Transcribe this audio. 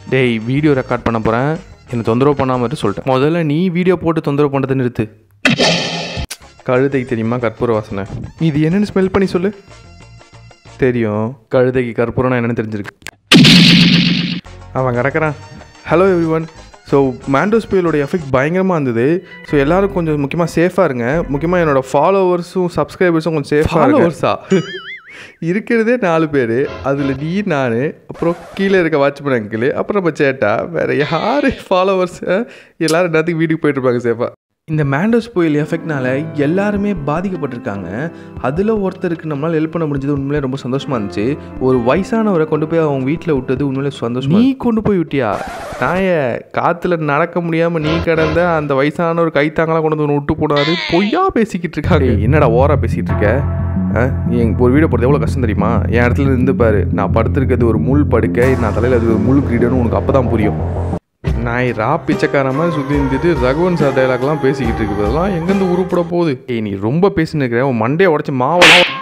டேய் video record பண்ண போகிறேன் என்னை தொந்தரவு பண்ணாமல் இரு சொல்லிட்டேன் முதல்ல நீ வீடியோ போட்டு தொந்தரவு பண்ணுறதை நிறுத்து கழுதைக்கு தெரியுமா கற்பூர வாசனை இது என்னன்னு ஸ்மெல் பண்ணி சொல்லு தெரியும் கழுதைக்கு கற்பூரம்னா என்னன்னு தெரிஞ்சிருக்கு அவன் கிடக்குறான் hello everyone so Mandous புயலோட எஃபெக்ட் பயங்கரமாக இருந்தது ஸோ எல்லாரும் கொஞ்சம் முக்கியமாக சேஃபாக இருங்க முக்கியமாக என்னோட ஃபாலோவர்ஸும் சப்ஸ்கிரைபர்ஸும் கொஞ்சம் சேஃபாக ஃபாலோவர்ஸா இருக்கிறதே நாலு பேர் அதில் நீ நான் அப்புறம் கீழே இருக்க வாட்ச்மேன் அங்கிள் அப்புறம் நம்ம சேட்டா வேறு யார் ஃபாலோவர்ஸ் எல்லாரும் நேரத்துக்கு வீட்டுக்கு போயிட்டு இருப்பாங்க சேஃபாக இந்த மேண்டோஸ் புயல் எஃபெக்ட்னால எல்லாருமே பாதிக்கப்பட்டிருக்காங்க அதில் ஒருத்தருக்கு நம்மளால் ஹெல்ப் பண்ண முடிஞ்சது உண்மையிலே ரொம்ப சந்தோஷமாக இருந்துச்சு ஒரு வயசானவரை கொண்டு போய் அவங்க வீட்டில் விட்டது உண்மையிலே சந்தோஷமா நீ கொண்டு போய் விட்டியா நாய காற்றுல நடக்க முடியாமல் நீ கிடந்த அந்த வயசானவர் கைத்தாங்கலாம் கொண்டு வந்து விட்டு போனாரு பொய்யா பேசிக்கிட்டு இருக்காங்க என்னடா ஓரா பேசிக்கிட்டு இருக்க ஆ, என் ஒரு வீடியோ போடுறது எவ்வளோ கஷ்டம் தெரியுமா என் இடத்துல இருந்து பாரு நான் படுத்திருக்கிறது ஒரு முள் படுக்கை நான் தலையில் அது ஒரு முள் கிரீடன்னு உனக்கு அப்போ தான் புரியும் நான் ரா பிச்சைக்கார மாதிரி சுற்றி இருந்துட்டு ரகுவன் சார் டைலாக்லாம் பேசிக்கிட்டு இருக்கு இதெல்லாம் எங்கேருந்து உருப்பட போகுது ஏய் நீ ரொம்ப பேசின்னு இருக்கிற உன் மண்டையை உடச்சி மாவெல்லாம்